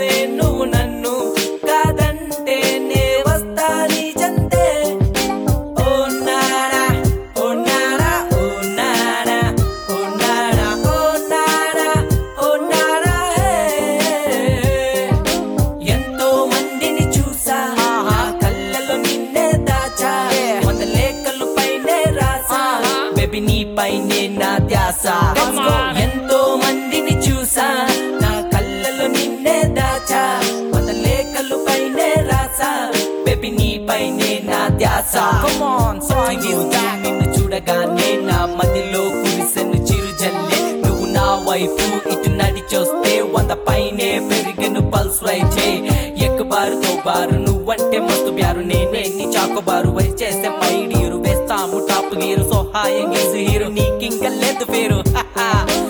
నువ్వు నన్ను కాదంటే నే వస్తా నీ జంతే ఓ నానా ఓ నానా ఓ నానా ఓ నానా ఓ నానా ఓ నానా ఎంతో మందిని చూసా ఆ కళ్ళలో నిన్నే దాచా వంద లేఖలు పైనే రాసా బేబీ నీ పైనే నా ధ్యాస ఎంతో మందిని చూసా నా కళ్ళలో నిన్నే దాచా వంద లేఖలు పైనే రాసా బేబీ నీ పైనే నా ధ్యాస నిన్ను చూడగానే నా మదిలో కురిసెను చిరు జల్లే నువ్వు నా వైపు ఇటు నడిచొస్తే వంద పైనే పెరిగను పల్స్ రైచే ఎక్కుబారు తోబారు నువ్వంటే మస్తు బ్యారు నేనే నీ చాకోబారు వై చేస్తే మైడీరు వేస్తాము టాప్ గీరు సహాయం గీసు హీరో నీకింక లేదు పేరు